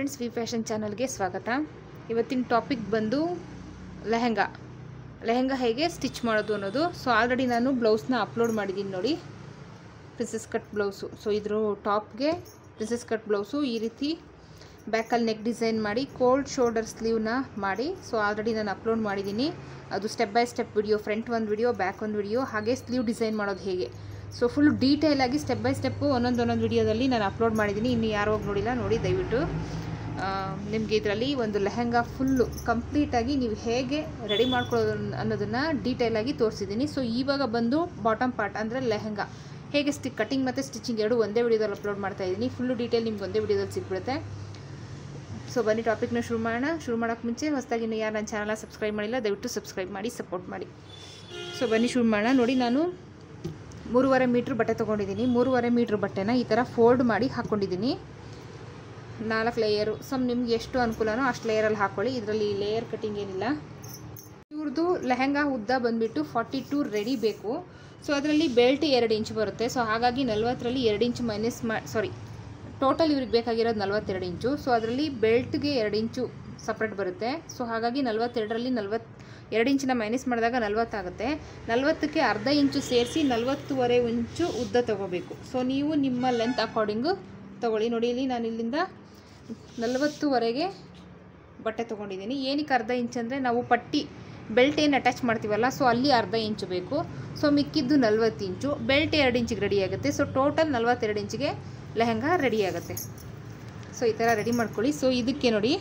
friends V fashion ಚಾನಲ್ಗೆ ಸ್ವಾಗತ ಇವತ್ತಿನ ಟಾಪಿಕ್ ಬಂದು ಲೆಹೆಂಗಾ ಲೆಹೆಂಗಾ ಹೇಗೆ ಸ್ಟಿಚ್ ಮಾಡೋದು ಅನ್ನೋದು ಸೊ ಆಲ್ರೆಡಿ ನಾನು ಬ್ಲೌಸ್ನ ಅಪ್ಲೋಡ್ ಮಾಡಿದ್ದೀನಿ ನೋಡಿ ಪ್ರಿನ್ಸಸ್ ಕಟ್ ಬ್ಲೌಸು ಸೊ ಇದ್ರ ಟಾಪ್ಗೆ ಪ್ರಿನ್ಸಸ್ ಕಟ್ ಬ್ಲೌಸು ಈ ರೀತಿ ಬ್ಯಾಕಲ್ಲಿ ನೆಕ್ ಡಿಸೈನ್ ಮಾಡಿ ಕೋಲ್ಡ್ ಶೋಲ್ಡರ್ ಸ್ಲೀವ್ನ ಮಾಡಿ ಸೊ ಆಲ್ರೆಡಿ ನಾನು ಅಪ್ಲೋಡ್ ಮಾಡಿದ್ದೀನಿ ಅದು step by step video front ಒಂದು ವಿಡಿಯೋ ಬ್ಯಾಕ್ ಒಂದು ವಿಡಿಯೋ ಹಾಗೆ ಸ್ಲೀವ್ ಡಿಸೈನ್ ಮಾಡೋದು ಹೇಗೆ ಸೊ ಫುಲ್ ಡೀಟೇಲ್ ಆಗಿ ಸ್ಟೆಪ್ ಬೈ ಸ್ಟೆಪ್ಪು ಒಂದೊಂದು ಒಂದೊಂದು ವಿಡಿಯೋದಲ್ಲಿ ನಾನು ಅಪ್ಲೋಡ್ ಮಾಡಿದ್ದೀನಿ ಇನ್ನು ಯಾರು ಹೋಗಿ ನೋಡಿಲ್ಲ ನೋಡಿ ದಯವಿಟ್ಟು ನಿಮಗೆ ಇದರಲ್ಲಿ ಒಂದು ಲೆಹೆಂಗಾ ಫುಲ್ಲು ಕಂಪ್ಲೀಟಾಗಿ ನೀವು ಹೇಗೆ ರೆಡಿ ಮಾಡ್ಕೊಳ್ಳೋದು ಅನ್ನೋದನ್ನು ಡೀಟೇಲಾಗಿ ತೋರಿಸಿದ್ದೀನಿ ಸೊ ಇವಾಗ ಬಂದು ಬಾಟಮ್ ಪಾರ್ಟ್ ಅಂದರೆ ಲೆಹೆಂಗಾ ಹೇಗೆ ಸ್ಟಿ ಕಟಿಂಗ್ ಮತ್ತು ಸ್ಟಿಚಿಂಗ್ ಎರಡು ಒಂದೇ ವಿಡಿಯೋದಲ್ಲಿ ಅಪ್ಲೋಡ್ ಮಾಡ್ತಾ ಇದ್ದೀನಿ ಫುಲ್ಲು ಡೀಟೇಲ್ ನಿಮ್ಗೆ ಒಂದೇ ವಿಡಿಯೋದಲ್ಲಿ ಸಿಕ್ಬಿಡುತ್ತೆ ಸೊ ಬನ್ನಿ ಟಾಪಿಕ್ನ ಶುರು ಮಾಡೋಣ ಶುರು ಮಾಡೋಕ್ಕೆ ಮುಂಚೆ ಹೊಸದಾಗಿ ಇನ್ನು ಯಾರು ನನ್ನ ಚಾನಲ್ನ ಸಬ್ಸ್ಕ್ರೈಬ್ ಮಾಡಿಲ್ಲ ದಯವಿಟ್ಟು ಸಬ್ಸ್ಕ್ರೈಬ್ ಮಾಡಿ ಸಪೋರ್ಟ್ ಮಾಡಿ ಸೊ ಬನ್ನಿ ಶುರು ಮಾಡೋಣ ನೋಡಿ ನಾನು ಮೂರುವರೆ ಮೀಟ್ರ್ ಬಟ್ಟೆ ತೊಗೊಂಡಿದ್ದೀನಿ ಮೂರುವರೆ ಮೀಟ್ರ್ ಬಟ್ಟೆನ ಈ ಥರ ಫೋಲ್ಡ್ ಮಾಡಿ ಹಾಕ್ಕೊಂಡಿದ್ದೀನಿ ನಾಲ್ಕು ಲೇಯರು ಸಮ್ ನಿಮ್ಗೆ ಎಷ್ಟು ಅನುಕೂಲನೋ ಅಷ್ಟು ಲೇಯರಲ್ಲಿ ಹಾಕ್ಕೊಳ್ಳಿ ಇದರಲ್ಲಿ ಲೇಯರ್ ಕಟಿಂಗ್ ಏನಿಲ್ಲ ಇವ್ರದ್ದು ಲೆಹೆಂಗಾ ಉದ್ದ ಬಂದುಬಿಟ್ಟು ಫಾರ್ಟಿ ಟೂ ರೆಡಿ ಬೇಕು ಸೊ ಅದರಲ್ಲಿ ಬೆಲ್ಟ್ ಎರಡು ಇಂಚ್ ಬರುತ್ತೆ ಸೊ ಹಾಗಾಗಿ ನಲ್ವತ್ತರಲ್ಲಿ ಎರಡು ಇಂಚ್ ಮೈನಸ್ ಮಾ ಸಾರಿ ಟೋಟಲ್ ಇವ್ರಿಗೆ ಬೇಕಾಗಿರೋದು ನಲ್ವತ್ತೆರಡು ಇಂಚು ಸೊ ಅದರಲ್ಲಿ ಬೆಲ್ಟ್ಗೆ ಎರಡು ಇಂಚು ಸಪ್ರೇಟ್ ಬರುತ್ತೆ ಸೊ ಹಾಗಾಗಿ ನಲ್ವತ್ತೆರಡರಲ್ಲಿ ನಲ್ವತ್ತು ಎರಡು ಇಂಚಿನ ಮೈನಸ್ ಮಾಡಿದಾಗ ನಲ್ವತ್ತಾಗುತ್ತೆ ನಲ್ವತ್ತಕ್ಕೆ ಅರ್ಧ ಇಂಚು ಸೇರಿಸಿ ನಲ್ವತ್ತುವರೆ ಇಂಚು ಉದ್ದ ತೊಗೋಬೇಕು ಸೊ ನೀವು ನಿಮ್ಮ ಲೆಂತ್ ಅಕಾರ್ಡಿಂಗು ತೊಗೊಳ್ಳಿ ನೋಡಿ ಇಲ್ಲಿ ನಾನು ಇಲ್ಲಿಂದ ನಲ್ವತ್ತುವರೆಗೆ ಬಟ್ಟೆ ತೊಗೊಂಡಿದ್ದೀನಿ ಏನಕ್ಕೆ ಅರ್ಧ ಇಂಚ್ ಅಂದರೆ ನಾವು ಪಟ್ಟಿ ಬೆಲ್ಟ್ ಏನು ಅಟ್ಯಾಚ್ ಮಾಡ್ತೀವಲ್ಲ ಸೊ ಅಲ್ಲಿ ಅರ್ಧ ಇಂಚು ಬೇಕು ಸೊ ಮಿಕ್ಕಿದ್ದು ನಲ್ವತ್ತು ಇಂಚು ಬೆಲ್ಟ್ ಎರಡು ಇಂಚಿಗೆ ರೆಡಿ ಆಗುತ್ತೆ ಸೊ ಟೋಟಲ್ ನಲ್ವತ್ತೆರಡು ಇಂಚಿಗೆ ಲೆಹೆಂಗಾ ರೆಡಿ ಆಗುತ್ತೆ ಸೊ ಈ ಥರ ರೆಡಿ ಮಾಡ್ಕೊಳ್ಳಿ ಸೊ ಇದಕ್ಕೆ ನೋಡಿ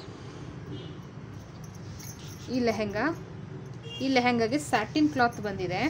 ಈ ಲೆಹೆಂಗಾ ಈ ಲೆಹೆಂಗಾಗೆ ಸ್ಯಾಟಿನ್ ಕ್ಲಾತ್ ಬಂದಿದೆ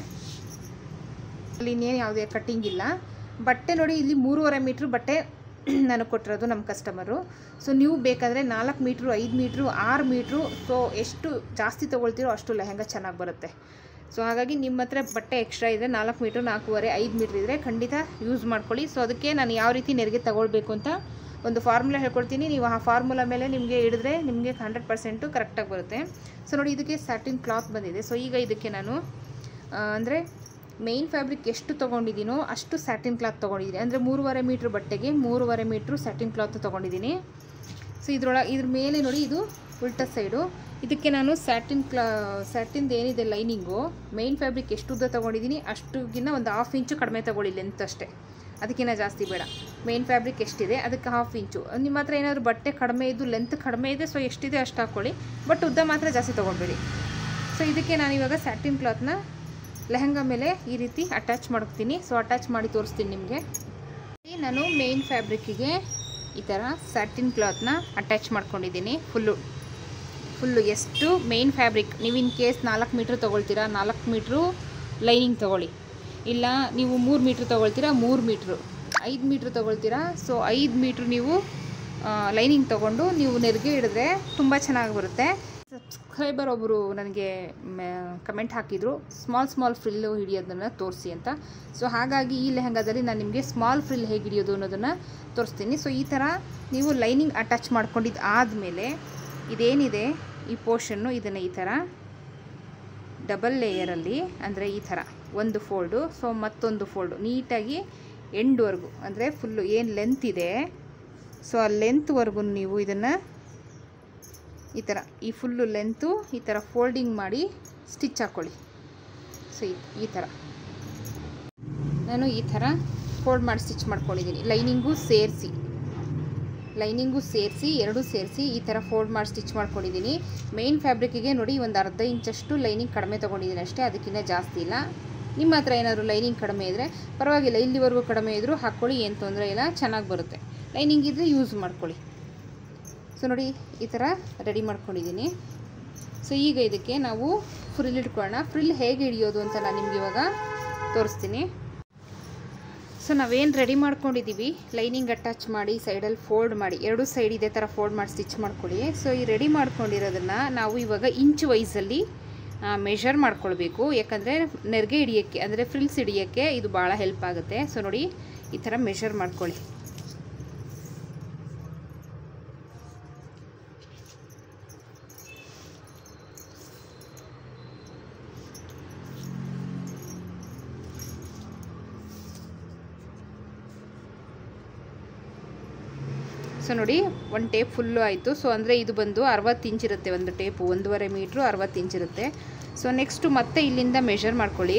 ಅಲ್ಲಿ ಇನ್ನೇನು ಯಾವುದೇ ಕಟ್ಟಿಂಗ್ ಇಲ್ಲ ಬಟ್ಟೆ ನೋಡಿ ಇಲ್ಲಿ ಮೂರುವರೆ ಮೀಟ್ರ್ ಬಟ್ಟೆ ನಾನು ಕೊಟ್ಟಿರೋದು ನಮ್ಮ ಕಸ್ಟಮರು ಸೊ ನೀವು ಬೇಕಾದರೆ ನಾಲ್ಕು ಮೀಟ್ರು ಐದು ಮೀಟ್ರು ಆರು ಮೀಟ್ರು ಸೊ ಎಷ್ಟು ಜಾಸ್ತಿ ತೊಗೊಳ್ತೀರೋ ಅಷ್ಟು ಲೆಹೆಂಗಾ ಚೆನ್ನಾಗಿ ಬರುತ್ತೆ ಸೊ ಹಾಗಾಗಿ ನಿಮ್ಮ ಹತ್ರ ಬಟ್ಟೆ ಎಕ್ಸ್ಟ್ರಾ ಇದೆ ನಾಲ್ಕು ಮೀಟ್ರ್ ನಾಲ್ಕೂವರೆ ಐದು ಮೀಟ್ರ್ ಇದ್ದರೆ ಖಂಡಿತ ಯೂಸ್ ಮಾಡ್ಕೊಳ್ಳಿ ಸೊ ಅದಕ್ಕೆ ನಾನು ಯಾವ ರೀತಿ ನೆರಿಗೆ ತಗೊಳ್ಬೇಕು ಅಂತ ಒಂದು ಫಾರ್ಮುಲಾ ಹೇಳ್ಕೊಡ್ತೀನಿ ನೀವು ಆ ಫಾರ್ಮುಲಾ ಮೇಲೆ ನಿಮಗೆ ಹಿಡಿದ್ರೆ ನಿಮಗೆ ಹಂಡ್ರೆಡ್ ಪರ್ಸೆಂಟು ಕರೆಕ್ಟಾಗಿ ಬರುತ್ತೆ ಸೊ ನೋಡಿ ಇದಕ್ಕೆ ಸ್ಯಾಟಿನ್ ಕ್ಲಾತ್ ಬಂದಿದೆ ಸೊ ಈಗ ಇದಕ್ಕೆ ನಾನು ಅಂದರೆ ಮೇಯ್ನ್ ಫ್ಯಾಬ್ರಿಕ್ ಎಷ್ಟು ತೊಗೊಂಡಿದ್ದೀನೋ ಅಷ್ಟು ಸ್ಯಾಟಿನ್ ಕ್ಲಾತ್ ತೊಗೊಂಡಿದ್ದೀನಿ ಅಂದರೆ ಮೂರುವರೆ ಮೀಟ್ರ್ ಬಟ್ಟೆಗೆ ಮೂರುವರೆ ಮೀಟ್ರು ಸ್ಯಾಟಿನ್ ಕ್ಲಾತ್ ತೊಗೊಂಡಿದ್ದೀನಿ ಸೊ ಇದ್ರೊಳಗೆ ಇದ್ರ ಮೇಲೆ ನೋಡಿ ಇದು ಉಲ್ಟಾ ಸೈಡು ಇದಕ್ಕೆ ನಾನು ಸ್ಯಾಟಿನ್ ಕ್ಲಾ ಸ್ಯಾಟಿನ್ದು ಏನಿದೆ ಲೈನಿಂಗು ಮೇಯ್ನ್ ಫ್ಯಾಬ್ರಿಕ್ ಎಷ್ಟು ಉದ್ದ ತೊಗೊಂಡಿದ್ದೀನಿ ಅಷ್ಟುಗಿನ್ನ ಒಂದು ಹಾಫ್ ಇಂಚು ಕಡಿಮೆ ತೊಗೊಳ್ಳಿ ಲೆಂತ್ ಅಷ್ಟೇ ಅದಕ್ಕಿಂತ ಜಾಸ್ತಿ ಬೇಡ ಮೇಯ್ನ್ ಫ್ಯಾಬ್ರಿಕ್ ಎಷ್ಟಿದೆ ಅದಕ್ಕೆ ಹಾಫ್ ಇಂಚು ನಿಮ್ಮ ಹತ್ರ ಏನಾದರೂ ಬಟ್ಟೆ ಕಡಿಮೆ ಇದ್ದು ಲೆಂತ್ ಕಡಿಮೆ ಇದೆ ಸೊ ಎಷ್ಟಿದೆ ಅಷ್ಟು ಹಾಕ್ಕೊಳ್ಳಿ ಬಟ್ ಉದ್ದ ಮಾತ್ರ ಜಾಸ್ತಿ ತೊಗೊಳ್ಬೇಡಿ ಸೊ ಇದಕ್ಕೆ ನಾನು ಇವಾಗ ಸ್ಯಾಟಿನ್ ಕ್ಲಾತ್ನ ಲೆಹಂಗಾ ಮೇಲೆ ಈ ರೀತಿ ಅಟ್ಯಾಚ್ ಮಾಡ್ತೀನಿ ಸೊ ಅಟ್ಯಾಚ್ ಮಾಡಿ ತೋರಿಸ್ತೀನಿ ನಿಮಗೆ ನಾನು ಮೇಯ್ನ್ ಫ್ಯಾಬ್ರಿಕ್ಕಿಗೆ ಈ ಥರ ಸ್ಯಾಟಿನ್ ಕ್ಲಾತ್ನ ಅಟ್ಯಾಚ್ ಮಾಡ್ಕೊಂಡಿದ್ದೀನಿ ಫುಲ್ಲು ಫುಲ್ಲು ಎಷ್ಟು ಮೇಯ್ನ್ ಫ್ಯಾಬ್ರಿಕ್ ನೀವು ಇನ್ ಕೇಸ್ ನಾಲ್ಕು ಮೀಟ್ರ್ ತೊಗೊಳ್ತೀರಾ ನಾಲ್ಕು ಮೀಟ್ರು ಲೈನಿಂಗ್ ತೊಗೊಳ್ಳಿ ಇಲ್ಲ ನೀವು ಮೂರು ಮೀಟ್ರ್ ತೊಗೊಳ್ತೀರಾ ಮೂರು ಮೀಟ್ರು ಐದು ಮೀಟ್ರ್ ತೊಗೊಳ್ತೀರಾ ಸೊ ಐದು ಮೀಟ್ರ್ ನೀವು ಲೈನಿಂಗ್ ತೊಗೊಂಡು ನೀವು ನೆರಿಗೆ ಹಿಡಿದ್ರೆ ತುಂಬ ಚೆನ್ನಾಗಿ ಬರುತ್ತೆ ಸಬ್ಸ್ಕ್ರೈಬರ್ ಒಬ್ಬರು ನನಗೆ ಕಮೆಂಟ್ ಹಾಕಿದರು ಸ್ಮಾಲ್ ಸ್ಮಾಲ್ ಫ್ರಿಲ್ಲು ಹಿಡಿಯೋದನ್ನು ತೋರಿಸಿ ಅಂತ ಸೊ ಹಾಗಾಗಿ ಈ ಲೆಹಂಗಾದಲ್ಲಿ ನಾನು ನಿಮಗೆ ಸ್ಮಾಲ್ ಫ್ರಿಲ್ ಹೇಗೆ ಹಿಡಿಯೋದು ಅನ್ನೋದನ್ನು ತೋರಿಸ್ತೀನಿ ಸೊ ಈ ಥರ ನೀವು ಲೈನಿಂಗ್ ಅಟ್ಯಾಚ್ ಮಾಡ್ಕೊಂಡಿದ್ದು ಆದಮೇಲೆ ಇದೇನಿದೆ ಈ ಪೋರ್ಷನ್ನು ಇದನ್ನು ಈ ಥರ ಡಬಲ್ ಲೇಯರಲ್ಲಿ ಅಂದರೆ ಈ ಥರ ಒಂದು ಫೋಲ್ಡು ಸೊ ಮತ್ತೊಂದು ಫೋಲ್ಡು ನೀಟಾಗಿ ಎಂಡ್ವರೆಗೂ ಅಂದರೆ ಫುಲ್ಲು ಏನು ಲೆಂತ್ ಇದೆ ಸೊ ಆ ಲೆಂತ್ವರೆಗೂ ನೀವು ಇದನ್ನು ಈ ಥರ ಈ ಫುಲ್ಲು ಲೆಂತು ಈ ಥರ ಫೋಲ್ಡಿಂಗ್ ಮಾಡಿ ಸ್ಟಿಚ್ ಹಾಕ್ಕೊಳ್ಳಿ ಸೊ ಈ ಥರ ನಾನು ಈ ಥರ ಫೋಲ್ಡ್ ಮಾಡಿ ಸ್ಟಿಚ್ ಮಾಡ್ಕೊಂಡಿದ್ದೀನಿ ಲೈನಿಂಗು ಸೇರಿಸಿ ಲೈನಿಂಗು ಸೇರಿಸಿ ಎರಡೂ ಸೇರಿಸಿ ಈ ಥರ ಫೋಲ್ಡ್ ಮಾಡಿ ಸ್ಟಿಚ್ ಮಾಡ್ಕೊಂಡಿದ್ದೀನಿ ಮೇಯ್ನ್ ಫ್ಯಾಬ್ರಿಕ್ಕಿಗೆ ನೋಡಿ ಒಂದು ಅರ್ಧ ಇಂಚಷ್ಟು ಲೈನಿಂಗ್ ಕಡಿಮೆ ತೊಗೊಂಡಿದ್ದೀನಿ ಅಷ್ಟೇ ಅದಕ್ಕಿಂತ ಜಾಸ್ತಿ ಇಲ್ಲ ನಿಮ್ಮ ಹತ್ರ ಏನಾದರೂ ಲೈನಿಂಗ್ ಕಡಿಮೆ ಇದ್ದರೆ ಪರವಾಗಿಲ್ಲ ಇಲ್ಲಿವರೆಗೂ ಕಡಿಮೆ ಇದ್ದರೂ ಹಾಕ್ಕೊಳ್ಳಿ ಏನು ತೊಂದರೆ ಇಲ್ಲ ಚೆನ್ನಾಗಿ ಬರುತ್ತೆ ಲೈನಿಂಗ್ ಇದ್ದರೆ ಯೂಸ್ ಮಾಡ್ಕೊಳ್ಳಿ ಸೊ ನೋಡಿ ಈ ಥರ ರೆಡಿ ಮಾಡ್ಕೊಂಡಿದ್ದೀನಿ ಸೊ ಈಗ ಇದಕ್ಕೆ ನಾವು ಫ್ರಿಲ್ ಇಟ್ಕೊಳ್ಳೋಣ ಫ್ರಿಲ್ ಹೇಗೆ ಹಿಡಿಯೋದು ಅಂತ ನಾನು ನಿಮ್ಗೆ ಇವಾಗ ತೋರಿಸ್ತೀನಿ ಸೊ ನಾವೇನು ರೆಡಿ ಮಾಡ್ಕೊಂಡಿದ್ದೀವಿ ಲೈನಿಂಗ್ ಅಟ್ಯಾಚ್ ಮಾಡಿ ಸೈಡಲ್ಲಿ ಫೋಲ್ಡ್ ಮಾಡಿ ಎರಡು ಸೈಡ್ ಇದೇ ಥರ ಫೋಲ್ಡ್ ಮಾಡಿ ಸ್ಟಿಚ್ ಮಾಡ್ಕೊಳ್ಳಿ ಸೊ ಈ ರೆಡಿ ಮಾಡ್ಕೊಂಡಿರೋದನ್ನು ನಾವು ಇವಾಗ ಇಂಚ್ ವೈಸಲ್ಲಿ ಮೆಷರ್ ಮಾಡ್ಕೊಳ್ಬೇಕು ಯಾಕಂದರೆ ನೆರಿಗೆ ಹಿಡಿಯೋಕ್ಕೆ ಅಂದರೆ ಫ್ರಿಲ್ಸ್ ಹಿಡಿಯೋಕ್ಕೆ ಇದು ಭಾಳ ಹೆಲ್ಪ್ ಆಗುತ್ತೆ ಸೊ ನೋಡಿ ಈ ಥರ ಮೆಷರ್ ಮಾಡ್ಕೊಳ್ಳಿ ಸೊ ಸೊ ನೋಡಿ ಒಂದು ಟೇಪ್ ಫುಲ್ಲು ಆಯಿತು ಸೊ ಅಂದರೆ ಇದು ಬಂದು ಅರವತ್ತು ಇಂಚ್ ಇರುತ್ತೆ ಒಂದು ಟೇಪು ಒಂದೂವರೆ ಮೀಟ್ರು ಅರವತ್ತು ಇಂಚ್ ಇರುತ್ತೆ ಸೊ ನೆಕ್ಸ್ಟು ಮತ್ತೆ ಇಲ್ಲಿಂದ ಮೆಷರ್ ಮಾಡ್ಕೊಳ್ಳಿ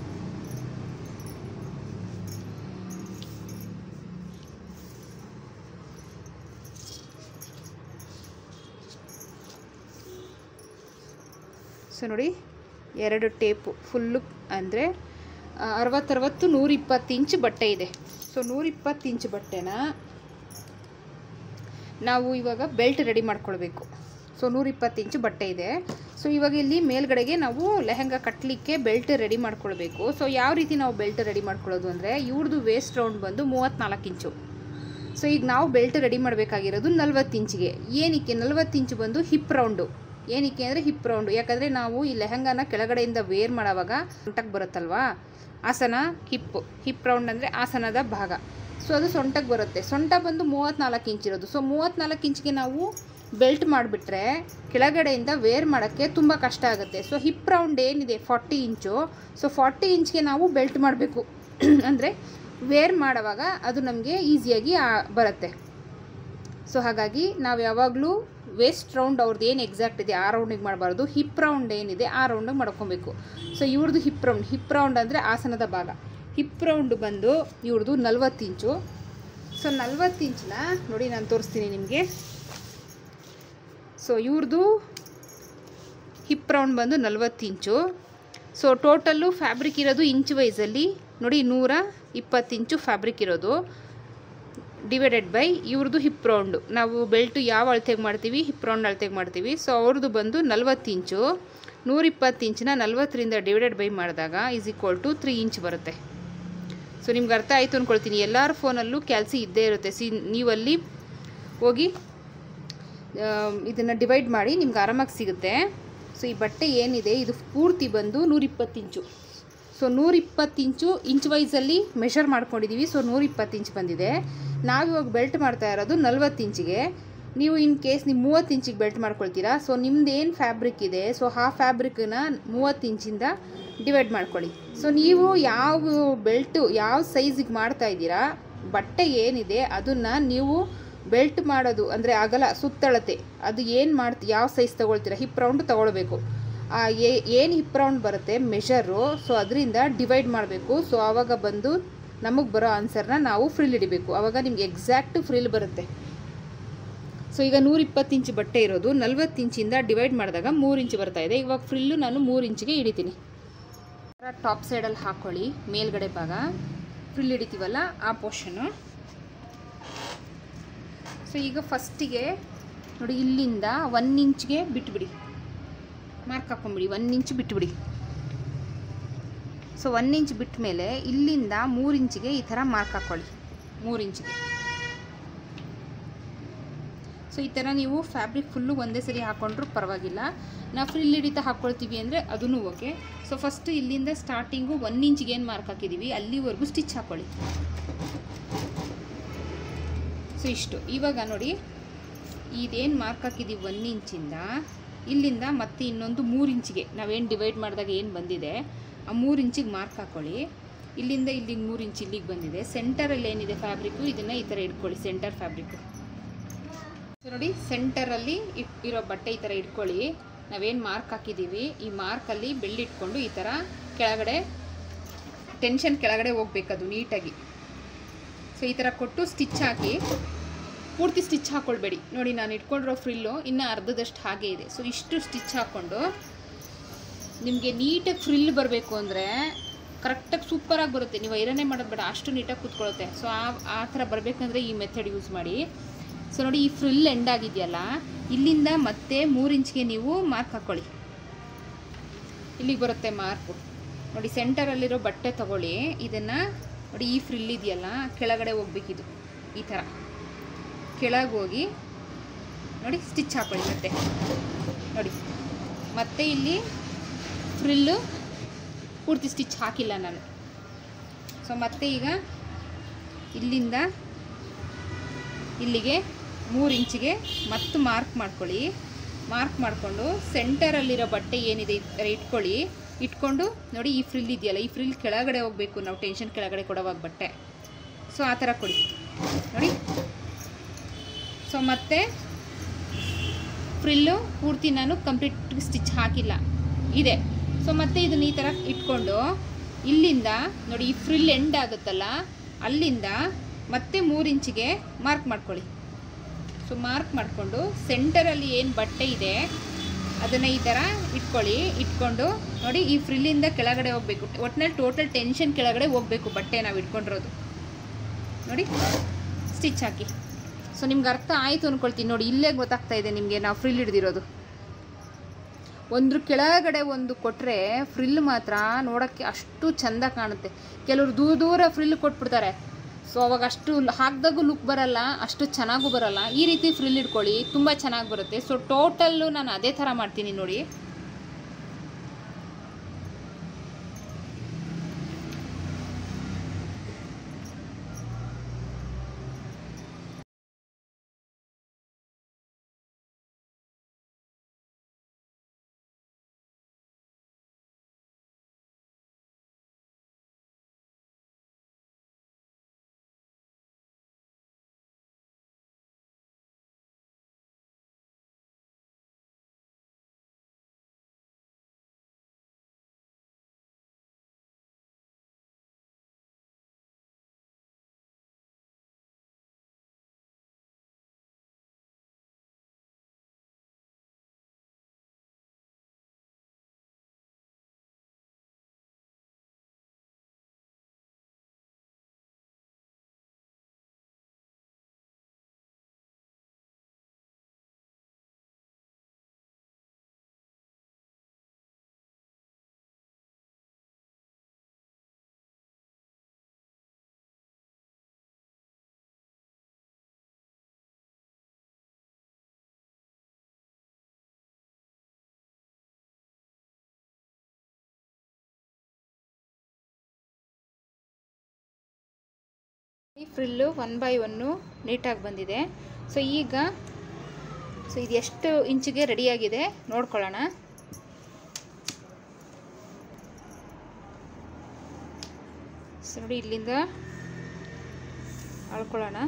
ಸೊ ನೋಡಿ ಎರಡು ಟೇಪು ಫುಲ್ಲು ಅಂದರೆ ಅರವತ್ತರವತ್ತು ನೂರಿಪ್ಪತ್ತು ಇಂಚ್ ಬಟ್ಟೆ ಇದೆ ಸೊ ನೂರಿಪ್ಪತ್ತು ಇಂಚ್ ಬಟ್ಟೆನ ನಾವು ಇವಾಗ ಬೆಲ್ಟ್ ರೆಡಿ ಮಾಡ್ಕೊಳ್ಬೇಕು ಸೊ ನೂರಿಪ್ಪತ್ತು ಇಂಚ್ ಬಟ್ಟೆ ಇದೆ ಸೊ ಇವಾಗ ಇಲ್ಲಿ ಮೇಲ್ಗಡೆಗೆ ನಾವು ಲೆಹಂಗಾ ಕಟ್ಟಲಿಕ್ಕೆ ಬೆಲ್ಟ್ ರೆಡಿ ಮಾಡ್ಕೊಳ್ಬೇಕು ಸೊ ಯಾವ ರೀತಿ ನಾವು ಬೆಲ್ಟ್ ರೆಡಿ ಮಾಡ್ಕೊಳ್ಳೋದು ಅಂದರೆ ಇವ್ರದ್ದು ವೇಸ್ಟ್ ರೌಂಡ್ ಬಂದು ಮೂವತ್ತ್ನಾಲ್ಕು ಇಂಚು ಸೊ ಈಗ ನಾವು ಬೆಲ್ಟ್ ರೆಡಿ ಮಾಡಬೇಕಾಗಿರೋದು ನಲ್ವತ್ತು ಇಂಚಿಗೆ ಏನಕ್ಕೆ ನಲ್ವತ್ತು ಇಂಚು ಬಂದು ಹಿಪ್ ರೌಂಡು ಏನಕ್ಕೆ ಅಂದರೆ ಹಿಪ್ ರೌಂಡು ಯಾಕಂದರೆ ನಾವು ಈ ಲೆಹಂಗಾನ ಕೆಳಗಡೆಯಿಂದ ವೇರ್ ಮಾಡೋವಾಗ ಸೊಂಟಕ್ಕೆ ಬರುತ್ತಲ್ವಾ ಆಸನ ಹಿಪ್ಪು ಹಿಪ್ ರೌಂಡ್ ಅಂದರೆ ಆಸನದ ಭಾಗ ಸೊ ಅದು ಸೊಂಟಕ್ಕೆ ಬರುತ್ತೆ ಸೊಂಟ ಬಂದು ಮೂವತ್ತ್ನಾಲ್ಕು ಇಂಚ್ ಇರೋದು ಸೊ ಮೂವತ್ತ್ನಾಲ್ಕು ಇಂಚ್ಗೆ ನಾವು ಬೆಲ್ಟ್ ಮಾಡಿಬಿಟ್ರೆ ಕೆಳಗಡೆಯಿಂದ ವೇರ್ ಮಾಡೋಕ್ಕೆ ತುಂಬ ಕಷ್ಟ ಆಗುತ್ತೆ ಸೊ ಹಿಪ್ ರೌಂಡ್ ಏನಿದೆ ಫಾರ್ಟಿ ಇಂಚು ಸೊ ಫಾರ್ಟಿ ಇಂಚ್ಗೆ ನಾವು ಬೆಲ್ಟ್ ಮಾಡಬೇಕು ಅಂದರೆ ವೇರ್ ಮಾಡುವಾಗ ಅದು ನಮಗೆ ಈಸಿಯಾಗಿ ಬರುತ್ತೆ ಸೊ ಹಾಗಾಗಿ ನಾವು ಯಾವಾಗಲೂ ವೇಸ್ಟ್ ರೌಂಡ್ ಅವ್ರದ್ದು ಏನು ಎಕ್ಸಾಕ್ಟ್ ಇದೆ ಆ ರೌಂಡಿಗೆ ಮಾಡಬಾರ್ದು ಹಿಪ್ ರೌಂಡ್ ಏನಿದೆ ಆ ರೌಂಡಿಗೆ ಮಾಡ್ಕೊಬೇಕು ಸೊ ಇವ್ರದ್ದು ಹಿಪ್ ರೌಂಡ್ ಹಿಪ್ ರೌಂಡ್ ಅಂದರೆ ಆಸನದ ಭಾಗ ಹಿಪ್ ರೌಂಡ್ ಬಂದು ಇವ್ರದ್ದು ನಲ್ವತ್ತು ಇಂಚು ಸೊ ನಲ್ವತ್ತು ಇಂಚನ್ನ ನೋಡಿ ನಾನು ತೋರಿಸ್ತೀನಿ ನಿಮಗೆ ಸೊ ಇವ್ರದ್ದು ಹಿಪ್ ರೌಂಡ್ ಬಂದು ನಲ್ವತ್ತು ಇಂಚು ಸೊ ಟೋಟಲ್ಲು ಫ್ಯಾಬ್ರಿಕ್ ಇರೋದು ಇಂಚ್ ವೈಸಲ್ಲಿ ನೋಡಿ ನೂರ ಇಪ್ಪತ್ತು ಇಂಚು ಫ್ಯಾಬ್ರಿಕ್ ಇರೋದು ಡಿವೈಡೆಡ್ ಬೈ ಇವ್ರದ್ದು ಹಿಪ್ ರೌಂಡು ನಾವು ಬೆಲ್ಟು ಯಾವ ಅಳತೆಗೆ ಮಾಡ್ತೀವಿ ಹಿಪ್ ರೌಂಡ್ ಅಳತೆಗೆ ಮಾಡ್ತೀವಿ ಸೊ ಅವ್ರದ್ದು ಬಂದು ನಲ್ವತ್ತು ಇಂಚು ನೂರಿಪ್ಪತ್ತು ಇಂಚನ್ನ ನಲ್ವತ್ತರಿಂದ ಡಿವೈಡೆಡ್ ಬೈ ಮಾಡಿದಾಗ is equal to three inch ಬರುತ್ತೆ ಸೊ ನಿಮ್ಗೆ ಅರ್ಥ ಆಯಿತು ಅಂದ್ಕೊಳ್ತೀನಿ ಎಲ್ಲರ ಫೋನಲ್ಲೂ ಕ್ಯಾಲ್ಸಿ ಇದ್ದೇ ಇರುತ್ತೆ ಸಿ ನೀವಲ್ಲಿ ಹೋಗಿ ಇದನ್ನು ಡಿವೈಡ್ ಮಾಡಿ ನಿಮ್ಗೆ ಆರಾಮಾಗಿ ಸಿಗುತ್ತೆ ಸೊ ಈ ಬಟ್ಟೆ ಏನಿದೆ ಇದು ಪೂರ್ತಿ ಬಂದು ನೂರಿಪ್ಪತ್ತು ಇಂಚು ಸೊ ನೂರಿಪ್ಪತ್ತು ಇಂಚು ಇಂಚ್ ವೈಸಲ್ಲಿ ಮೆಷರ್ ಮಾಡ್ಕೊಂಡಿದ್ದೀವಿ ಸೊ ನೂರಿಪ್ಪತ್ತು ಇಂಚ್ ಬಂದಿದೆ ನಾವಿವಾಗ ಬೆಲ್ಟ್ ಮಾಡ್ತಾ ಇರೋದು ನಲ್ವತ್ತು ಇಂಚಿಗೆ ನೀವು ಇನ್ ಕೇಸ್ ನೀವು ಮೂವತ್ತು ಇಂಚಿಗೆ ಬೆಲ್ಟ್ ಮಾಡ್ಕೊಳ್ತೀರಾ ಸೊ ನಿಮ್ದು ಏನು ಫ್ಯಾಬ್ರಿಕ್ ಇದೆ ಸೊ ಆ ಫ್ಯಾಬ್ರಿಕ್ನ ಮೂವತ್ತು ಇಂಚಿಂದ ಡಿವೈಡ್ ಮಾಡ್ಕೊಳ್ಳಿ ಸೊ ನೀವು ಯಾವ ಬೆಲ್ಟು ಯಾವ ಸೈಜಿಗೆ ಮಾಡ್ತಾ ಇದ್ದೀರಾ ಬಟ್ಟೆ ಏನಿದೆ ಅದನ್ನು ನೀವು ಬೆಲ್ಟ್ ಮಾಡೋದು ಅಂದರೆ ಅಗಲ ಸುತ್ತಳತೆ ಅದು ಏನು ಮಾಡ್ತಿ ಯಾವ ಸೈಜ್ ತೊಗೊಳ್ತೀರಾ ಹಿಪ್ ರೌಂಡ್ ತೊಗೊಳ್ಬೇಕು ಏನು ಹಿಪ್ ರೌಂಡ್ ಬರುತ್ತೆ ಮೆಷರು ಸೊ ಅದರಿಂದ ಡಿವೈಡ್ ಮಾಡಬೇಕು ಸೊ ಆವಾಗ ಬಂದು ನಮಗೆ ಬರೋ ಆನ್ಸರ್ನ ನಾವು ಫ್ರಿಲ್ ಹಿಡಿಬೇಕು ಆವಾಗ ನಿಮ್ಗೆ ಎಕ್ಸಾಕ್ಟ್ ಫ್ರಿಲ್ ಬರುತ್ತೆ ಸೊ ಈಗ ನೂರಿಪ್ಪತ್ತು ಇಂಚ್ ಬಟ್ಟೆ ಇರೋದು ನಲ್ವತ್ತು ಇಂಚಿಂದ ಡಿವೈಡ್ ಮಾಡಿದಾಗ ಮೂರು ಇಂಚ್ ಬರ್ತಾ ಇದೆ ಇವಾಗ ಫ್ರಿಲ್ಲು ನಾನು ಮೂರು ಇಂಚಿಗೆ ಹಿಡಿತೀನಿ ಟಾಪ್ ಸೈಡಲ್ಲಿ ಹಾಕ್ಕೊಳ್ಳಿ ಮೇಲ್ಗಡೆ ಭಾಗ ಫ್ರಿಲ್ ಹಿಡಿತೀವಲ್ಲ ಆ ಪೋರ್ಷನು ಸೊ ಈಗ ಫಸ್ಟಿಗೆ ನೋಡಿ ಇಲ್ಲಿಂದ ಒನ್ ಇಂಚ್ಗೆ ಬಿಟ್ಬಿಡಿ ಮಾರ್ಕ್ ಹಾಕೊಂಬಿಡಿ ಒನ್ ಇಂಚ್ ಬಿಟ್ಬಿಡಿ ಸೊ ಒನ್ ಇಂಚ್ ಬಿಟ್ಟ ಮೇಲೆ ಇಲ್ಲಿಂದ ಮೂರು ಇಂಚಿಗೆ ಈ ಥರ ಮಾರ್ಕ್ ಹಾಕ್ಕೊಳ್ಳಿ ಮೂರು ಇಂಚಿಗೆ ಸೊ ಈ ಥರ ನೀವು ಫ್ಯಾಬ್ರಿಕ್ ಫುಲ್ಲು ಒಂದೇ ಸರಿ ಹಾಕ್ಕೊಂಡ್ರೂ ಪರವಾಗಿಲ್ಲ ನಾವು ಫ್ರಿಲ್ ಹಿಡಿತ ಹಾಕ್ಕೊಳ್ತೀವಿ ಅಂದರೆ ಅದೂ ಓಕೆ ಸೊ ಫಸ್ಟು ಇಲ್ಲಿಂದ ಸ್ಟಾರ್ಟಿಂಗು ಒನ್ ಇಂಚಿಗೆ ಏನು ಮಾರ್ಕ್ ಹಾಕಿದ್ದೀವಿ ಅಲ್ಲಿವರೆಗೂ ಸ್ಟಿಚ್ ಹಾಕ್ಕೊಳ್ಳಿ ಸೊ ಇಷ್ಟು ಇವಾಗ ನೋಡಿ ಇದೇನು ಮಾರ್ಕ್ ಹಾಕಿದ್ದೀವಿ ಒನ್ ಇಂಚಿಂದ ಇಲ್ಲಿಂದ ಮತ್ತೆ ಇನ್ನೊಂದು ಮೂರು ಇಂಚಿಗೆ ನಾವೇನು ಡಿವೈಡ್ ಮಾಡಿದಾಗ ಏನು ಬಂದಿದೆ ಆ ಮೂರು ಇಂಚಿಗೆ ಮಾರ್ಕ್ ಹಾಕ್ಕೊಳ್ಳಿ ಇಲ್ಲಿಂದ ಇಲ್ಲಿಗೆ ಮೂರು ಇಂಚ್ ಇಲ್ಲಿಗೆ ಬಂದಿದೆ ಸೆಂಟರಲ್ಲಿ ಏನಿದೆ ಫ್ಯಾಬ್ರಿಕ್ಕು ಇದನ್ನು ಈ ಥರ ಇಟ್ಕೊಳ್ಳಿ ಸೆಂಟರ್ ಫ್ಯಾಬ್ರಿಕ್ಕು ಸೊ ನೋಡಿ ಸೆಂಟರಲ್ಲಿ ಇಟ್ ಇರೋ ಬಟ್ಟೆ ಈ ಥರ ಇಟ್ಕೊಳ್ಳಿ ನಾವೇನು ಮಾರ್ಕ್ ಹಾಕಿದ್ದೀವಿ ಈ ಮಾರ್ಕಲ್ಲಿ ಬೆಳ್ಳಿಟ್ಕೊಂಡು ಈ ಥರ ಕೆಳಗಡೆ ಟೆನ್ಷನ್ ಕೆಳಗಡೆ ಹೋಗ್ಬೇಕದು ನೀಟಾಗಿ ಸೊ ಈ ಥರ ಕೊಟ್ಟು ಸ್ಟಿಚ್ ಹಾಕಿ ಪೂರ್ತಿ ಸ್ಟಿಚ್ ಹಾಕ್ಕೊಳ್ಬೇಡಿ ನೋಡಿ ನಾನು ಇಟ್ಕೊಂಡಿರೋ ಫ್ರಿಲ್ಲು ಇನ್ನೂ ಅರ್ಧದಷ್ಟು ಹಾಗೆ ಇದೆ ಸೊ ಇಷ್ಟು ಸ್ಟಿಚ್ ಹಾಕ್ಕೊಂಡು ನಿಮಗೆ ನೀಟಾಗಿ ಫ್ರಿಲ್ ಬರಬೇಕು ಅಂದರೆ ಕರೆಕ್ಟಾಗಿ ಸೂಪರಾಗಿ ಬರುತ್ತೆ ನೀವು ಐರನ್ನೇ ಮಾಡೋದು ಬೇಡ ಅಷ್ಟು ನೀಟಾಗಿ ಕೂತ್ಕೊಳ್ಳುತ್ತೆ ಸೊ ಆ ಆ ಥರ ಬರಬೇಕಂದ್ರೆ ಈ ಮೆಥಡ್ ಯೂಸ್ ಮಾಡಿ ಸೊ ನೋಡಿ ಈ ಫ್ರಿಲ್ ಎಂಡ್ ಆಗಿದೆಯಲ್ಲ ಇಲ್ಲಿಂದ ಮತ್ತೆ ಮೂರು ಇಂಚ್ಗೆ ನೀವು ಮಾರ್ಕ್ ಹಾಕ್ಕೊಳ್ಳಿ ಇಲ್ಲಿಗೆ ಬರುತ್ತೆ ಮಾರ್ಕು ನೋಡಿ ಸೆಂಟರಲ್ಲಿರೋ ಬಟ್ಟೆ ತಗೊಳ್ಳಿ ಇದನ್ನು ನೋಡಿ ಈ ಫ್ರಿಲ್ ಇದೆಯಲ್ಲ ಕೆಳಗಡೆ ಹೋಗ್ಬೇಕಿದು ಈ ಥರ ಕೆಳಗೆ ಹೋಗಿ ನೋಡಿ ಸ್ಟಿಚ್ ಹಾಕೊಳ್ಳಿ ಮತ್ತೆ ನೋಡಿ ಮತ್ತೆ ಇಲ್ಲಿ ಫ್ರಿಲ್ಲು ಪೂರ್ತಿ ಸ್ಟಿಚ್ ಹಾಕಿಲ್ಲ ನಾನು ಸೊ ಮತ್ತೆ ಈಗ ಇಲ್ಲಿಂದ ಇಲ್ಲಿಗೆ ಮೂರು ಇಂಚಿಗೆ ಮತ್ತೆ ಮಾರ್ಕ್ ಮಾಡ್ಕೊಳ್ಳಿ ಮಾರ್ಕ್ ಮಾಡಿಕೊಂಡು ಸೆಂಟರಲ್ಲಿರೋ ಬಟ್ಟೆ ಏನಿದೆ ಈ ಥರ ಇಟ್ಕೊಳ್ಳಿ ಇಟ್ಕೊಂಡು ನೋಡಿ ಈ ಫ್ರಿಲ್ ಇದೆಯಲ್ಲ ಈ ಫ್ರಿಲ್ ಕೆಳಗಡೆ ಹೋಗಬೇಕು ನಾವು ಟೆನ್ಷನ್ ಕೆಳಗಡೆ ಕೊಡೋವಾಗ ಬಟ್ಟೆ ಸೊ ಆ ಥರ ಕೊಡಿ ನೋಡಿ ಸೊ ಮತ್ತೆ ಫ್ರಿಲ್ಲು ಪೂರ್ತಿ ನಾನು ಕಂಪ್ಲೀಟ್ ಸ್ಟಿಚ್ ಹಾಕಿಲ್ಲ ಇದೆ ಸೊ ಮತ್ತೆ ಇದನ್ನ ಈ ಥರ ಇಟ್ಕೊಂಡು ಇಲ್ಲಿಂದ ನೋಡಿ ಈ ಫ್ರಿಲ್ ಎಂಡ್ ಆಗುತ್ತಲ್ಲ ಅಲ್ಲಿಂದ ಮತ್ತೆ ಮೂರು ಇಂಚಿಗೆ ಮಾರ್ಕ್ ಮಾಡ್ಕೊಳ್ಳಿ ಸೊ ಮಾರ್ಕ್ ಮಾಡಿಕೊಂಡು ಸೆಂಟರಲ್ಲಿ ಏನು ಬಟ್ಟೆ ಇದೆ ಅದನ್ನು ಈ ಥರ ಇಟ್ಕೊಳ್ಳಿ ಇಟ್ಕೊಂಡು ನೋಡಿ ಈ ಫ್ರಿಲ್ಲಿಂದ ಕೆಳಗಡೆ ಹೋಗಬೇಕು ಒಟ್ಟಿನಲ್ಲಿ ಟೋಟಲ್ ಟೆನ್ಷನ್ ಕೆಳಗಡೆ ಹೋಗಬೇಕು ಬಟ್ಟೆ ನಾವು ಇಟ್ಕೊಂಡಿರೋದು ನೋಡಿ ಸ್ಟಿಚ್ ಹಾಕಿ ಸೊ ನಿಮ್ಗೆ ಅರ್ಥ ಆಯಿತು ಅಂದ್ಕೊಳ್ತೀನಿ ನೋಡಿ ಇಲ್ಲೇ ಗೊತ್ತಾಗ್ತಾ ಇದೆ ನಿಮಗೆ ನಾವು ಫ್ರಿಲ್ ಹಿಡ್ದಿರೋದು ಒಂದ್ರ ಕೆಳಗಡೆ ಒಂದು ಕೊಟ್ಟರೆ ಫ್ರಿಲ್ ಮಾತ್ರ ನೋಡೋಕ್ಕೆ ಅಷ್ಟು ಚೆಂದ ಕಾಣುತ್ತೆ ಕೆಲವರು ದೂರ ದೂರ ಫ್ರಿಲ್ ಕೊಟ್ಬಿಡ್ತಾರೆ ಸೊ ಅವಾಗ ಅಷ್ಟು ಹಾಕಿದಾಗೂ ಲುಕ್ ಬರಲ್ಲ ಅಷ್ಟು ಚೆನ್ನಾಗೂ ಬರಲ್ಲ ಈ ರೀತಿ ಫ್ರಿಲ್ ಇಟ್ಕೊಳ್ಳಿ ತುಂಬ ಚೆನ್ನಾಗಿ ಬರುತ್ತೆ ಸೊ ಟೋಟಲ್ಲು ನಾನು ಅದೇ ಥರ ಮಾಡ್ತೀನಿ ನೋಡಿ ಈ ಫ್ರಿಲ್ಲು ಒನ್ ಬೈ ಒನ್ನು ನೀಟಾಗಿ ಬಂದಿದೆ ಸೊ ಈಗ ಸೊ ಇದು ಎಷ್ಟು ಇಂಚಿಗೆ ರೆಡಿಯಾಗಿದೆ ನೋಡ್ಕೊಳ್ಳೋಣ ಸೊ ನೋಡಿ ಇಲ್ಲಿಂದ ಅಳ್ಕೊಳ್ಳೋಣ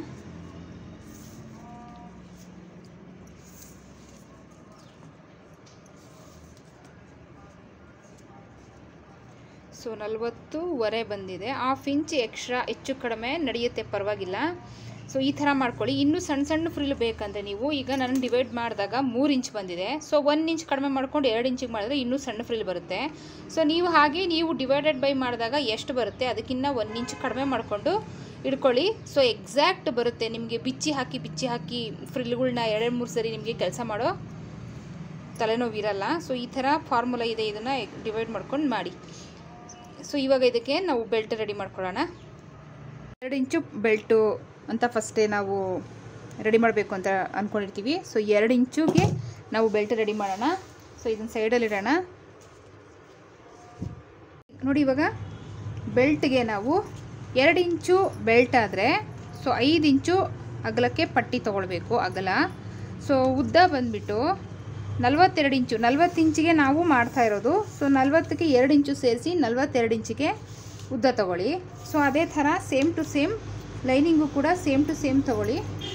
ಸೊ ನಲ್ವತ್ತೂವರೆ ಬಂದಿದೆ ಹಾಫ್ ಇಂಚ್ ಎಕ್ಸ್ಟ್ರಾ ಹೆಚ್ಚು ಕಡಿಮೆ ನಡೆಯುತ್ತೆ ಪರವಾಗಿಲ್ಲ ಸೊ ಈ ಥರ ಮಾಡ್ಕೊಳ್ಳಿ ಇನ್ನೂ ಸಣ್ಣ ಸಣ್ಣ ಫ್ರಿಲ್ ಬೇಕಂದರೆ ನೀವು ಈಗ ನಾನು ಡಿವೈಡ್ ಮಾಡಿದಾಗ ಮೂರು ಇಂಚ್ ಬಂದಿದೆ ಸೊ ಒನ್ ಇಂಚ್ ಕಡಿಮೆ ಮಾಡ್ಕೊಂಡು ಎರಡು ಇಂಚಿಗೆ ಮಾಡಿದ್ರೆ ಇನ್ನೂ ಸಣ್ಣ ಫ್ರಿಲ್ ಬರುತ್ತೆ ಸೊ ನೀವು ಹಾಗೆ ನೀವು ಡಿವೈಡೆಡ್ ಬೈ ಮಾಡಿದಾಗ ಎಷ್ಟು ಬರುತ್ತೆ ಅದಕ್ಕಿಂತ ಒನ್ ಇಂಚ್ ಕಡಿಮೆ ಮಾಡಿಕೊಂಡು ಇಡ್ಕೊಳ್ಳಿ ಸೊ ಎಕ್ಸಾಕ್ಟ್ ಬರುತ್ತೆ ನಿಮಗೆ ಬಿಚ್ಚಿ ಹಾಕಿ ಬಿಚ್ಚಿ ಹಾಕಿ ಫ್ರಿಲ್ಗಳ್ನ ಎರಡು ಮೂರು ಸರಿ ನಿಮಗೆ ಕೆಲಸ ಮಾಡೋ ತಲೆನೋವು ಇರಲ್ಲ ಸೊ ಈ ಥರ ಫಾರ್ಮುಲಾ ಇದೆ ಇದನ್ನು ಡಿವೈಡ್ ಮಾಡ್ಕೊಂಡು ಮಾಡಿ ಸೊ ಇವಾಗ ಇದಕ್ಕೆ ನಾವು ಬೆಲ್ಟ್ ರೆಡಿ ಮಾಡ್ಕೊಳ್ಳೋಣ ಎರಡು ಇಂಚು ಬೆಲ್ಟು ಅಂತ ಫಸ್ಟೇ ನಾವು ರೆಡಿ ಮಾಡಬೇಕು ಅಂತ ಅಂದ್ಕೊಂಡಿರ್ತೀವಿ ಸೊ ಎರಡು ಇಂಚುಗೆ ನಾವು ಬೆಲ್ಟ್ ರೆಡಿ ಮಾಡೋಣ ಸೊ ಇದನ್ನು ಸೈಡಲ್ಲಿ ಇಡೋಣ ನೋಡಿ ಇವಾಗ ಬೆಲ್ಟ್ಗೆ ನಾವು ಎರಡು ಇಂಚು ಬೆಲ್ಟ್ ಆದರೆ ಸೊ ಐದು ಇಂಚು ಅಗಲಕ್ಕೆ ಪಟ್ಟಿ ತೊಗೊಳ್ಬೇಕು ಅಗಲ ಸೊ ಉದ್ದ ಬಂದುಬಿಟ್ಟು ನಲ್ವತ್ತೆರಡು ಇಂಚು ನಲ್ವತ್ತು ಇಂಚಿಗೆ ನಾವು ಮಾಡ್ತಾ ಇರೋದು ಸೊ ನಲ್ವತ್ತಕ್ಕೆ ಎರಡು ಇಂಚು ಸೇರಿಸಿ ನಲ್ವತ್ತೆರಡು ಇಂಚಿಗೆ ಉದ್ದ ತಗೊಳ್ಳಿ ಸೊ ಅದೇ ಥರ ಸೇಮ್ ಟು ಸೇಮ್ ಲೈನಿಂಗು ಕೂಡ ಸೇಮ್ ಟು ಸೇಮ್ ತಗೊಳ್ಳಿ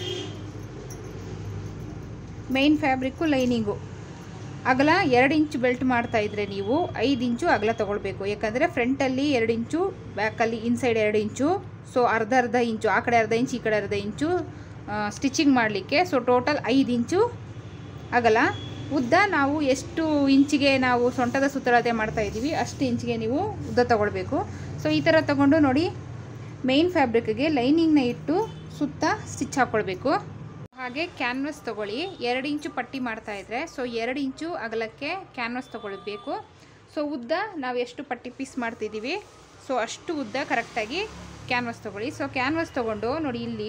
ಮೇನ್ ಫ್ಯಾಬ್ರಿಕ್ಕು ಲೈನಿಂಗು ಅಗಲ ಎರಡು ಇಂಚು ಬೆಲ್ಟ್ ಮಾಡ್ತಾ ಇದ್ರೆ ನೀವು ಐದು ಇಂಚು ಅಗಲ ತೊಗೊಳ್ಬೇಕು ಯಾಕಂದರೆ ಫ್ರಂಟಲ್ಲಿ ಎರಡು ಇಂಚು ಬ್ಯಾಕಲ್ಲಿ ಇನ್ಸೈಡ್ ಎರಡು ಇಂಚು ಸೊ ಅರ್ಧ ಅರ್ಧ ಇಂಚು ಆ ಕಡೆ ಅರ್ಧ ಇಂಚು ಈ ಕಡೆ ಅರ್ಧ ಇಂಚು ಸ್ಟಿಚಿಂಗ್ ಮಾಡಲಿಕ್ಕೆ ಸೊ ಟೋಟಲ್ ಐದು ಇಂಚು ಅಗಲ ಉದ್ದ ನಾವು ಎಷ್ಟು ಇಂಚಿಗೆ ನಾವು ಸೊಂಟದ ಸುತ್ತಳತೆ ಮಾಡ್ತಾ ಇದ್ದೀವಿ ಅಷ್ಟು ಇಂಚಿಗೆ ನೀವು ಉದ್ದ ತೊಗೊಳ್ಬೇಕು ಸೊ ಈ ಥರ ತಗೊಂಡು ನೋಡಿ ಮೇನ್ ಫ್ಯಾಬ್ರಿಕ್ಗೆ ಲೈನಿಂಗ್ನ ಇಟ್ಟು ಸುತ್ತ ಸ್ಟಿಚ್ ಹಾಕ್ಕೊಳ್ಬೇಕು ಹಾಗೆ ಕ್ಯಾನ್ವಸ್ ತೊಗೊಳ್ಳಿ ಎರಡು ಇಂಚು ಪಟ್ಟಿ ಮಾಡ್ತಾ ಇದ್ರೆ ಸೊ ಎರಡು ಇಂಚು ಅಗಲಕ್ಕೆ ಕ್ಯಾನ್ವಸ್ ತೊಗೊಳ್ಬೇಕು ಸೊ ಉದ್ದ ನಾವು ಎಷ್ಟು ಪಟ್ಟಿ ಪೀಸ್ ಮಾಡ್ತಿದ್ದೀವಿ ಸೊ ಅಷ್ಟು ಉದ್ದ ಕರೆಕ್ಟಾಗಿ ಕ್ಯಾನ್ವಸ್ ತೊಗೊಳ್ಳಿ ಸೊ ಕ್ಯಾನ್ವಸ್ ತೊಗೊಂಡು ನೋಡಿ ಇಲ್ಲಿ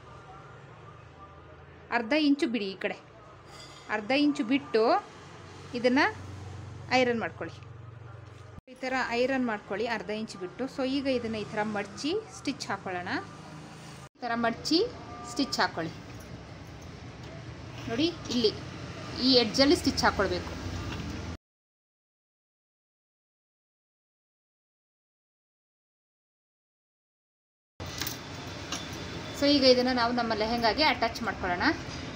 ಅರ್ಧ ಇಂಚು ಬಿಡಿ ಈ ಕಡೆ ಅರ್ಧ ಇಂಚು ಬಿಟ್ಟು ಇದನ್ನು ಐರನ್ ಮಾಡ್ಕೊಳ್ಳಿ ಈ ಥರ ಐರನ್ ಮಾಡ್ಕೊಳ್ಳಿ ಅರ್ಧ ಇಂಚು ಬಿಟ್ಟು ಸೊ ಈಗ ಇದನ್ನು ಈ ಥರ ಮಡಚಿ ಸ್ಟಿಚ್ ಹಾಕ್ಕೊಳ್ಳೋಣ ಈ ಥರ ಮಡಚಿ ಸ್ಟಿಚ್ ಹಾಕ್ಕೊಳ್ಳಿ ನೋಡಿ ಇಲ್ಲಿ ಈ ಎಡ್ಜಲ್ಲಿ ಸ್ಟಿಚ್ ಹಾಕ್ಕೊಳ್ಬೇಕು ಸೊ ಈಗ ಇದನ್ನು ನಾವು ನಮ್ಮ ಲೆಹೆಂಗಾಗೆ ಅಟ್ಯಾಚ್ ಮಾಡ್ಕೊಳ್ಳೋಣ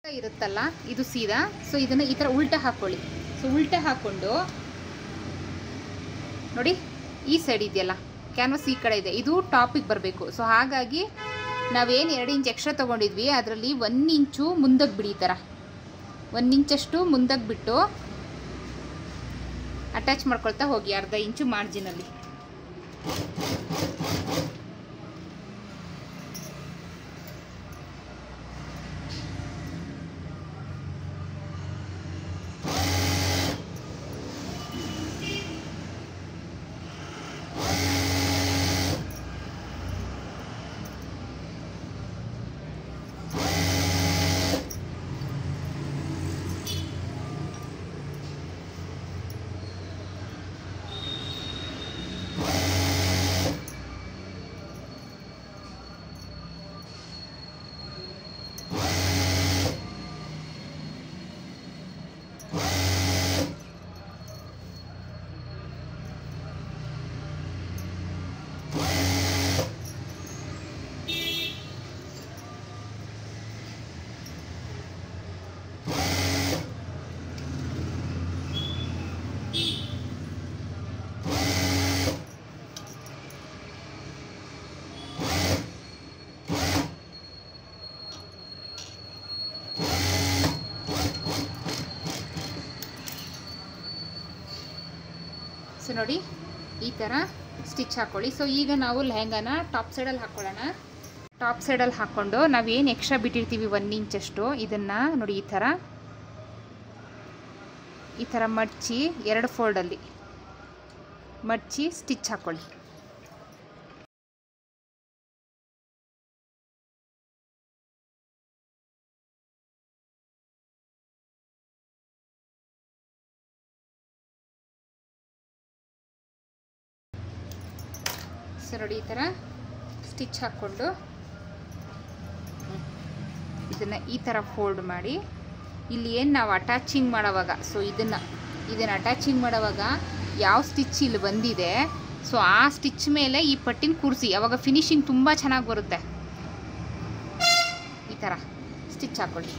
ಇರುತ್ತಲ್ಲ ಇದು ಸೀದಾ ಸೊ ಇದನ್ನು ಈ ಥರ ಉಲ್ಟಾ ಹಾಕ್ಕೊಳ್ಳಿ ಸೊ ಉಲ್ಟಾ ಹಾಕ್ಕೊಂಡು ನೋಡಿ ಈ ಸೈಡ್ ಇದೆಯಲ್ಲ ಕ್ಯಾನ್ವಸ್ ಈ ಕಡೆ ಇದೆ ಇದು ಟಾಪಿಗೆ ಬರಬೇಕು ಸೊ ಹಾಗಾಗಿ ನಾವೇನು ಎರಡು ಇಂಚ್ ಎಕ್ಸ್ಟ್ರಾ ತೊಗೊಂಡಿದ್ವಿ ಅದರಲ್ಲಿ ಒಂದು ಇಂಚು ಮುಂದಕ್ಕೆ ಬಿಡಿ ಈ ಥರ ಒಂದು ಇಂಚಷ್ಟು ಮುಂದಕ್ಕೆ ಬಿಟ್ಟು ಅಟ್ಯಾಚ್ ಮಾಡ್ಕೊಳ್ತಾ ಹೋಗಿ ಅರ್ಧ ಇಂಚು ಮಾರ್ಜಿನಲ್ಲಿ ಸೊ ನೋಡಿ ಈ ಥರ ಸ್ಟಿಚ್ ಹಾಕ್ಕೊಳ್ಳಿ ಸೊ ಈಗ ನಾವು ಲೆಹಂಗಾನ ಟಾಪ್ ಸೈಡಲ್ಲಿ ಹಾಕ್ಕೊಳ್ಳೋಣ ಟಾಪ್ ಸೈಡಲ್ಲಿ ಹಾಕ್ಕೊಂಡು ನಾವೇನು ಎಕ್ಸ್ಟ್ರಾ ಬಿಟ್ಟಿರ್ತೀವಿ ಒನ್ ಇಂಚಷ್ಟು ಇದನ್ನು ನೋಡಿ ಈ ಥರ ಈ ಥರ ಮಡ್ಚಿ ಎರಡು ಫೋಲ್ಡಲ್ಲಿ ಮಡ್ಚಿ ಸ್ಟಿಚ್ ಹಾಕ್ಕೊಳ್ಳಿ ಸೊ ನೋಡಿ ಈ ಥರ ಸ್ಟಿಚ್ ಹಾಕ್ಕೊಂಡು ಇದನ್ನು ಈ ಥರ ಫೋಲ್ಡ್ ಮಾಡಿ ಇಲ್ಲಿ ಏನು ನಾವು ಅಟ್ಯಾಚಿಂಗ್ ಮಾಡೋವಾಗ ಸೊ ಇದನ್ನು ಇದನ್ನು ಅಟ್ಯಾಚಿಂಗ್ ಮಾಡೋವಾಗ ಯಾವ ಸ್ಟಿಚ್ ಇಲ್ಲಿ ಬಂದಿದೆ ಸೊ ಆ ಸ್ಟಿಚ್ ಮೇಲೆ ಈ ಪಟ್ಟಿನ ಕೂರಿಸಿ ಅವಾಗ ಫಿನಿಶಿಂಗ್ ತುಂಬ ಚೆನ್ನಾಗಿ ಬರುತ್ತೆ ಈ ಥರ ಸ್ಟಿಚ್ ಹಾಕ್ಕೊಳ್ಳಿ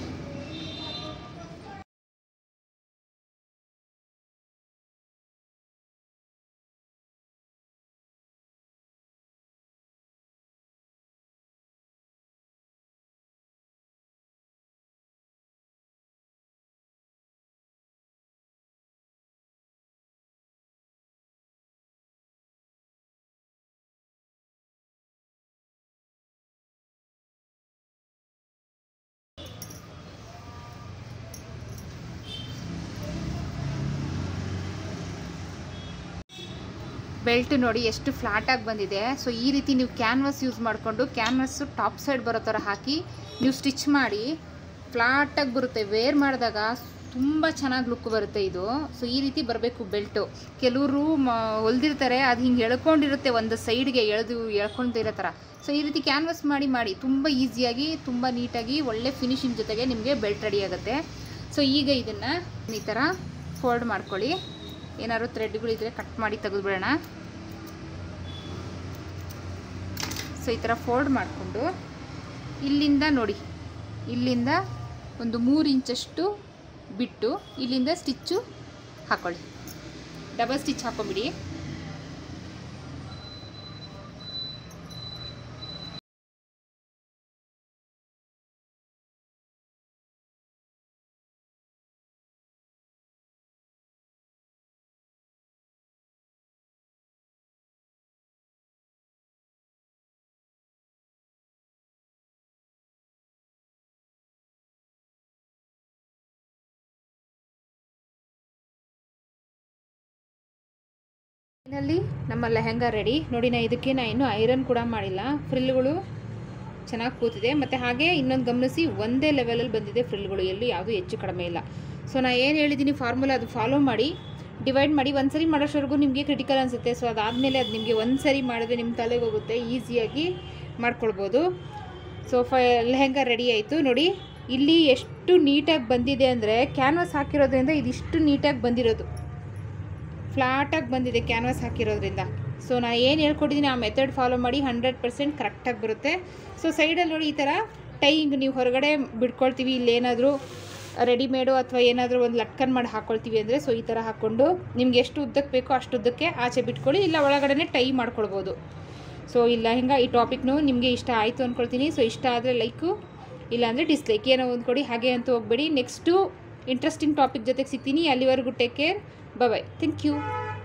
ಬೆಲ್ಟ್ ನೋಡಿ ಎಷ್ಟು ಫ್ಲಾಟಾಗಿ ಬಂದಿದೆ ಸೊ ಈ ರೀತಿ ನೀವು ಕ್ಯಾನ್ವಸ್ ಯೂಸ್ ಮಾಡಿಕೊಂಡು ಕ್ಯಾನ್ವಸ್ಸು ಟಾಪ್ ಸೈಡ್ ಬರೋ ಥರ ಹಾಕಿ ನೀವು ಸ್ಟಿಚ್ ಮಾಡಿ ಫ್ಲಾಟಾಗಿ ಬರುತ್ತೆ ವೇರ್ ಮಾಡಿದಾಗ ತುಂಬ ಚೆನ್ನಾಗಿ ಲುಕ್ ಬರುತ್ತೆ ಇದು ಸೊ ಈ ರೀತಿ ಬರಬೇಕು ಬೆಲ್ಟು ಕೆಲವರು ಮ ಹೊಲ್ದಿರ್ತಾರೆ ಅದು ಹಿಂಗೆ ಎಳ್ಕೊಂಡಿರುತ್ತೆ ಒಂದು ಸೈಡ್ಗೆ ಎಳೆದು ಎಳ್ಕೊಳ್ತಿರೋ ಥರ ಸೊ ಈ ರೀತಿ ಕ್ಯಾನ್ವಸ್ ಮಾಡಿ ಮಾಡಿ ತುಂಬ ಈಸಿಯಾಗಿ ತುಂಬ ನೀಟಾಗಿ ಒಳ್ಳೆ ಫಿನಿಶಿಂಗ್ ಜೊತೆಗೆ ನಿಮಗೆ ಬೆಲ್ಟ್ ರೆಡಿ ಆಗುತ್ತೆ ಸೊ ಈಗ ಇದನ್ನು ಈ ಥರ ಫೋಲ್ಡ್ ಮಾಡ್ಕೊಳ್ಳಿ ಏನಾದ್ರು ಥ್ರೆಡ್ಗಳಿದ್ರೆ ಕಟ್ ಮಾಡಿ ತೆಗೆದುಬಿಡೋಣ ಸೊ ಈ ಥರ ಫೋಲ್ಡ್ ಮಾಡಿಕೊಂಡು ಇಲ್ಲಿಂದ ನೋಡಿ ಇಲ್ಲಿಂದ ಒಂದು ಮೂರು ಇಂಚಷ್ಟು ಬಿಟ್ಟು ಇಲ್ಲಿಂದ ಸ್ಟಿಚ್ಚು ಹಾಕ್ಕೊಳ್ಳಿ ಡಬಲ್ ಸ್ಟಿಚ್ ಹಾಕೊಂಬಿಡಿ ಫೈನಲಿ ನಮ್ಮ ಲೆಹಂಗಾ ರೆಡಿ ನೋಡಿ ನಾ ಇದಕ್ಕೆ ನಾ ಇನ್ನೂ ಐರನ್ ಕೂಡ ಮಾಡಿಲ್ಲ ಫ್ರಿಲ್ಗಳು ಚೆನ್ನಾಗಿ ಕೂತಿದೆ ಮತ್ತು ಹಾಗೆ ಇನ್ನೊಂದು ಗಮನಿಸಿ ಒಂದೇ ಲೆವೆಲಲ್ಲಿ ಬಂದಿದೆ ಫ್ರಿಲ್ಗಳು ಎಲ್ಲೂ ಯಾವುದೂ ಹೆಚ್ಚು ಕಡಿಮೆ ಇಲ್ಲ ಸೊ ನಾ ಏನು ಹೇಳಿದ್ದೀನಿ ಫಾರ್ಮುಲಾ ಅದು ಫಾಲೋ ಮಾಡಿ ಡಿವೈಡ್ ಮಾಡಿ ಒಂದು ಸರಿ ಮಾಡೋಷ್ಟವರೆಗೂ ನಿಮಗೆ ಕ್ರಿಟಿಕಲ್ ಅನಿಸುತ್ತೆ ಸೊ ಅದಾದಮೇಲೆ ಅದು ನಿಮಗೆ ಒಂದು ಸರಿ ಮಾಡಿದ್ರೆ ನಿಮ್ಮ ತಲೆಗೆ ಹೋಗುತ್ತೆ ಈಸಿಯಾಗಿ ಮಾಡ್ಕೊಳ್ಬೋದು ಸೊ ಫ ಲೆಹಂಗಾ ರೆಡಿ ಆಯಿತು ನೋಡಿ ಇಲ್ಲಿ ಎಷ್ಟು ನೀಟಾಗಿ ಬಂದಿದೆ ಅಂದರೆ ಕ್ಯಾನ್ವಾಸ್ ಹಾಕಿರೋದ್ರಿಂದ ಇದಿಷ್ಟು ನೀಟಾಗಿ ಬಂದಿರೋದು ಫ್ಲಾಟಾಗಿ ಬಂದಿದೆ ಕ್ಯಾನ್ವಾಸ್ ಹಾಕಿರೋದ್ರಿಂದ ಸೊ ನಾನು ಏನು ಹೇಳ್ಕೊಟ್ಟಿದ್ದೀನಿ ಆ ಮೆಥಡ್ ಫಾಲೋ ಮಾಡಿ ಹಂಡ್ರೆಡ್ ಪರ್ಸೆಂಟ್ ಕರೆಕ್ಟಾಗಿ ಬರುತ್ತೆ ಸೊ ಸೈಡಲ್ಲಿ ನೋಡಿ ಈ ಥರ ಟೈ ಹಿಂಗೆ ನೀವು ಹೊರಗಡೆ ಬಿಡ್ಕೊಳ್ತೀವಿ ಇಲ್ಲೇನಾದರೂ ರೆಡಿಮೇಡು ಅಥವಾ ಏನಾದರೂ ಒಂದು ಲಟ್ಕನ್ ಮಾಡಿ ಹಾಕ್ಕೊಳ್ತೀವಿ ಅಂದರೆ ಸೊ ಈ ಥರ ಹಾಕ್ಕೊಂಡು ನಿಮ್ಗೆ ಎಷ್ಟು ಉದ್ದಕ್ಕೆ ಬೇಕೋ ಅಷ್ಟು ಉದ್ದಕ್ಕೆ ಆಚೆ ಬಿಟ್ಕೊಳ್ಳಿ ಇಲ್ಲ ಒಳಗಡೆ ಟೈ ಮಾಡ್ಕೊಳ್ಬೋದು ಸೊ ಇಲ್ಲ ಹಿಂಗೆ ಈ ಟಾಪಿಕ್ನು ನಿಮಗೆ ಇಷ್ಟ ಆಯಿತು ಅಂದ್ಕೊಳ್ತೀನಿ ಸೊ ಇಷ್ಟ ಆದರೆ ಲೈಕು ಇಲ್ಲಾಂದರೆ ಡಿಸ್ಲೈಕ್ ಏನೋ ಒಂದು ಕೊಡಿ ಹಾಗೆ ಅಂತ ಹೋಗಬೇಡಿ ನೆಕ್ಸ್ಟು ಇಂಟ್ರೆಸ್ಟಿಂಗ್ ಟಾಪಿಕ್ ಜೊತೆಗೆ ಸಿಗ್ತೀನಿ ಅಲ್ಲಿವರೆಗೂ take care bye thank you